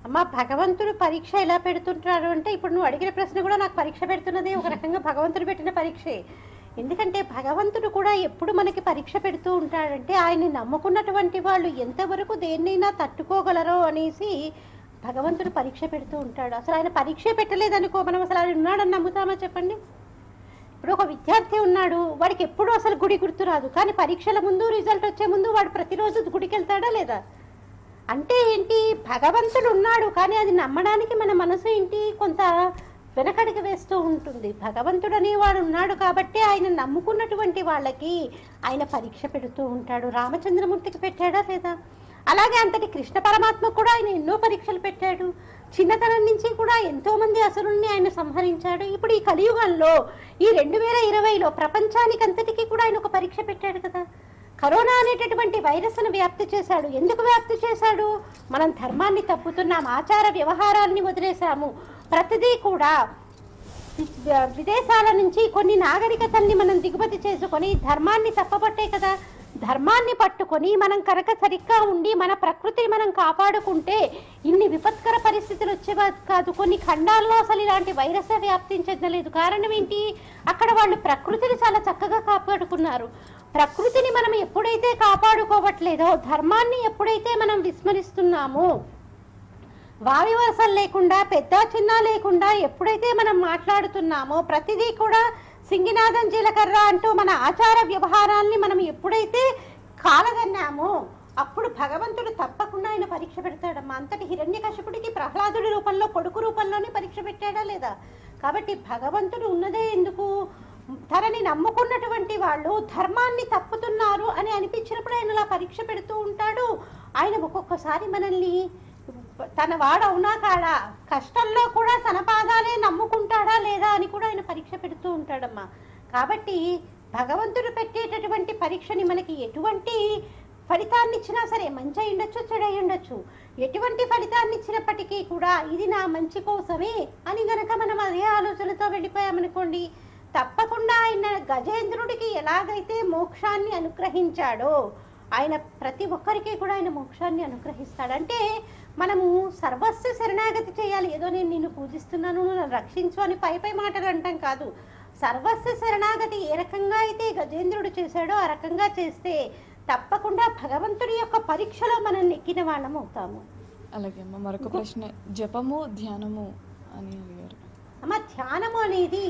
అమ్మ భగవంతుడు పరీక్ష ఎలా పెడుతుంటాడు అంటే ఇప్పుడు నువ్వు అడిగిన ప్రశ్న కూడా నాకు పరీక్ష పెడుతున్నదే ఒక రకంగా భగవంతుడు పెట్టిన పరీక్షే ఎందుకంటే భగవంతుడు కూడా ఎప్పుడు మనకి పరీక్ష పెడుతూ ఉంటాడంటే ఆయన్ని నమ్ముకున్నటువంటి వాళ్ళు ఎంతవరకు దేన్నైనా తట్టుకోగలరో అనేసి భగవంతుడు పరీక్ష పెడుతూ ఉంటాడు అసలు ఆయన పరీక్ష పెట్టలేదనుకో మనం అసలు ఆయన ఉన్నాడని నమ్ముతామా చెప్పండి ఇప్పుడు ఒక విద్యార్థి ఉన్నాడు వాడికి ఎప్పుడు అసలు గుడి గుర్తురాదు కానీ పరీక్షల ముందు రిజల్ట్ వచ్చే ముందు వాడు ప్రతిరోజు గుడికి వెళ్తాడా లేదా అంటే ఏంటి భగవంతుడు ఉన్నాడు కానీ అది నమ్మడానికి మన మనసు ఏంటి కొంత వెనకడికి వేస్తూ ఉంటుంది భగవంతుడు అనేవాడు ఉన్నాడు కాబట్టి ఆయన నమ్ముకున్నటువంటి వాళ్ళకి ఆయన పరీక్ష పెడుతూ ఉంటాడు రామచంద్రమూర్తికి పెట్టాడా లేదా అలాగే అంతటి కృష్ణ పరమాత్మ కూడా ఆయన ఎన్నో పరీక్షలు పెట్టాడు చిన్నతనం నుంచి కూడా ఎంతో మంది అసురుల్ని ఆయన సంహరించాడు ఇప్పుడు ఈ కలియుగంలో ఈ రెండు వేల ఇరవైలో ప్రపంచానికి అంతటికీ కూడా ఆయన ఒక పరీక్ష పెట్టాడు కదా కరోనా అనేటటువంటి వైరస్ను వ్యాప్తి చేశాడు ఎందుకు వ్యాప్తి చేశాడు మనం ధర్మాన్ని తప్పుతున్నాం ఆచార వ్యవహారాల్ని వదిలేశాము ప్రతిదీ కూడా వి- విదేశాల నుంచి కొన్ని నాగరికతల్ని మనం దిగుమతి చేసుకొని ధర్మాన్ని తప్పబట్టే కదా ధర్మాన్ని పట్టుకొని మనం కనుక సరిగ్గా ఉండి మన ప్రకృతిని మనం కాపాడుకుంటే ఇన్ని విపత్కర పరిస్థితులు వచ్చేవా కాదు కొన్ని ఖండాల్లో అసలు ఇలాంటి వైరస్ వ్యాప్తించలేదు కారణం ఏంటి అక్కడ వాళ్ళు ప్రకృతిని చాలా చక్కగా కాపాడుకున్నారు ప్రకృతిని మనం ఎప్పుడైతే కాపాడుకోవట్లేదో ధర్మాన్ని ఎప్పుడైతే మనం విస్మరిస్తున్నామో వావి వరసలు లేకుండా పెద్ద చిన్న లేకుండా ఎప్పుడైతే మనం మాట్లాడుతున్నామో ప్రతిదీ కూడా సింగినాథం జీలకర్ర అంటూ మన ఆచార వ్యవహారాల్ని మనం ఎప్పుడైతే కాలగన్నామో అప్పుడు భగవంతుడు తప్పకుండా ఆయన పరీక్ష పెడతాడమ్మా అంతటి హిరణ్యకశిపుడికి ప్రహ్లాదుడి రూపంలో కొడుకు రూపంలోనే పరీక్ష పెట్టాడా లేదా కాబట్టి భగవంతుడు ఉన్నదే ఎందుకు తనని నమ్ముకున్నటువంటి వాళ్ళు ధర్మాన్ని తప్పుతున్నారు అని అనిపించినప్పుడు ఆయన అలా పరీక్ష పెడుతూ ఉంటాడు ఆయన ఒక్కొక్కసారి మనల్ని తన వాడు అవునా కాడా కష్టంలో కూడా తన పాదాలే నమ్ముకుంటాడా లేదా అని కూడా ఆయన పరీక్ష పెడుతూ ఉంటాడమ్మా కాబట్టి భగవంతుడు పెట్టేటటువంటి పరీక్షని మనకి ఎటువంటి ఫలితాన్ని ఇచ్చినా సరే మంచి అయి ఉండొచ్చు చెడు అయి ఉండొచ్చు ఎటువంటి ఫలితాన్ని ఇచ్చినప్పటికీ కూడా ఇది నా మంచి కోసమే అని గనక మనం అదే ఆలోచనతో వెళ్ళిపోయామనుకోండి తప్పకుండా ఆయన గజేంద్రుడికి ఎలాగైతే మోక్షాన్ని అనుగ్రహించాడో ఆయన ప్రతి ఒక్కరికి కూడా ఆయన మోక్షాన్ని అనుగ్రహిస్తాడు అంటే మనము సర్వస్వ శరణాగతి చేయాలి ఏదో నేను నిన్ను పూజిస్తున్నాను నువ్వు నన్ను రక్షించు అని పై పై మాటలు అంటాం కాదు సర్వస్వ శరణాగతి ఏ రకంగా అయితే గజేంద్రుడు చేశాడో ఆ రకంగా చేస్తే తప్పకుండా భగవంతుడి యొక్క పరీక్షలో మనం నెక్కిన వాళ్ళం అవుతాము అలాగే అమ్మ మరొక ప్రశ్న జపము ధ్యానము అని అడిగారు అమ్మ ధ్యానము అనేది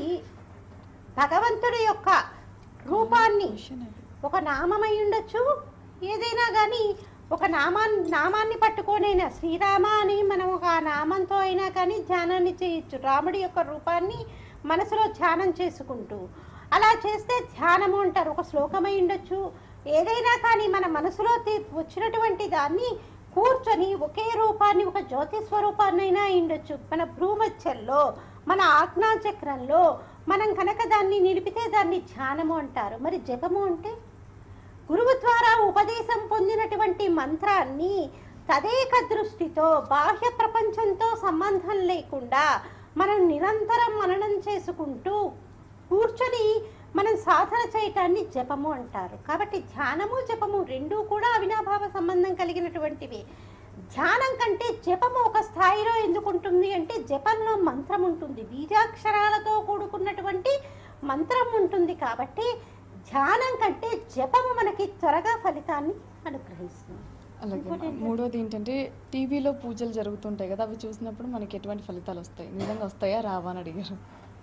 భగవంతుడి యొక్క రూపాన్ని Question అది. ఒక నామమై ఉండొచ్చు ఏదైనా కానీ ఒక నామాన్ని నామాన్ని పట్టుకొనైనా శ్రీరామ అని మనం ఒక ఆ నామంతో అయినా కానీ ధ్యానాన్ని చేయొచ్చు రాముడి యొక్క రూపాన్ని మనసులో ధ్యానం చేసుకుంటూ అలా చేస్తే ధ్యానము అంటారు ఒక శ్లోకమై ఉండొచ్చు ఏదైనా కానీ మన మనసులో తీ- వచ్చినటువంటి దాన్ని కూర్చొని ఒకే రూపాన్ని ఒక జ్యోతి స్వరూపాన్నైనా అయి ఉండొచ్చు మన భ్రూమధ్యంలో మన ఆజ్ఞా చక్రంలో మనం కనుక దాన్ని నిలిపితే దాన్ని ధ్యానము అంటారు మరి జపము అంటే గురువు ద్వారా ఉపదేశం పొందినటువంటి మంత్రాన్ని తదేక దృష్టితో బాహ్య ప్రపంచంతో సంబంధం లేకుండా మనం నిరంతరం మననం చేసుకుంటూ కూర్చొని మనం సాధన చేయటాన్ని జపము అంటారు కాబట్టి ధ్యానము జపము రెండూ కూడా అవినాభావ సంబంధం కలిగినటువంటివి ధ్యానం కంటే జపము ఒక స్థాయిలో ఎందుకు ఉంటుంది అంటే జపంలో మంత్రం ఉంటుంది బీజాక్షరాలతో కూడుకున్నటువంటి మంత్రం ఉంటుంది కాబట్టి ధ్యానం కంటే జపము మనకి త్వరగా ఫలితాన్ని అనుగ్రహిస్తుంది అలాగే ఇంకోటి అమ్మ. మూడోది ఏంటంటే టీవీలో పూజలు జరుగుతుంటాయి కదా అవి చూసినప్పుడు మనకి ఎటువంటి ఫలితాలు వస్తాయి నిజంగా వస్తాయా రావా అని అడిగారు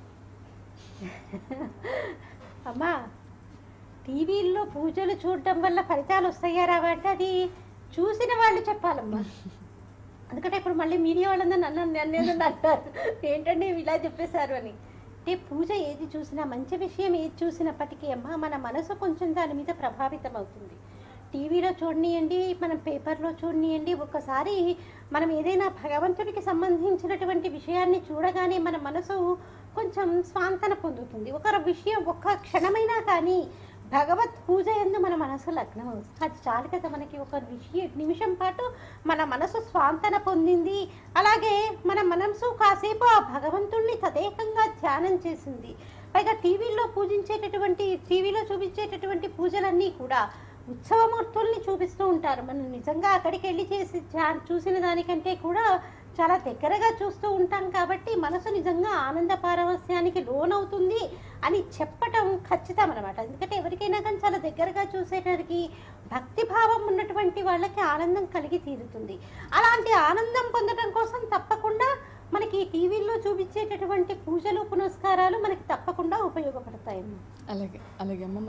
అమ్మా టీవీల్లో పూజలు చూడటం వల్ల ఫలితాలు వస్తాయా రావా అంటే అది చూసిన వాళ్ళు చెప్పాలమ్మా ఎందుకంటే ఇప్పుడు మళ్ళీ మీడియా వాళ్ళందరూ నన్ను నన్ను ఏదన్నా అంటారు ఏంటంటే ఇలా చెప్పేశారు అని అంటే పూజ ఏది చూసినా మంచి విషయం ఏది చూసినప్పటికీ అమ్మా మన మనసు కొంచెం దాని మీద ప్రభావితం అవుతుంది టీవీలో చూడనియండి మనం పేపర్లో చూడనియండి ఒక్కసారి మనం ఏదైనా భగవంతుడికి సంబంధించినటువంటి విషయాన్ని చూడగానే మన మనసు కొంచెం స్వాంతన పొందుతుంది ఒక విషయం ఒక్క క్షణమైనా కానీ భగవత్ పూజ ఎందు మన మనసు లగ్నం అవుతుంది అది చాలు కదా మనకి ఒక విషయ నిమిషం పాటు మన మనసు స్వాంతన పొందింది అలాగే మన మనసు కాసేపు ఆ భగవంతుణ్ణి తదేకంగా ధ్యానం చేసింది పైగా టీవీలో పూజించేటటువంటి టీవీలో చూపించేటటువంటి పూజలన్నీ కూడా ఉత్సవమూర్తుల్ని చూపిస్తూ ఉంటారు మనం నిజంగా అక్కడికి వెళ్ళి చేసి ధ్యా- చూసిన దానికంటే కూడా చాలా దగ్గరగా చూస్తూ ఉంటాం కాబట్టి మనసు నిజంగా ఆనంద పారవస్యానికి లోనవుతుంది అని చెప్పటం ఖచ్చితం అనమాట ఎందుకంటే ఎవరికైనా కానీ చాలా దగ్గరగా చూసేటరికి భక్తి భావం ఉన్నటువంటి వాళ్ళకి ఆనందం కలిగి తీరుతుంది అలాంటి ఆనందం పొందడం కోసం తప్పకుండా మనకి ఈ టీవీల్లో చూపించేటటువంటి పూజలు పునస్కారాలు మనకి తప్పకుండా ఉపయోగపడతాయి అలాగే అలాగే అమ్మ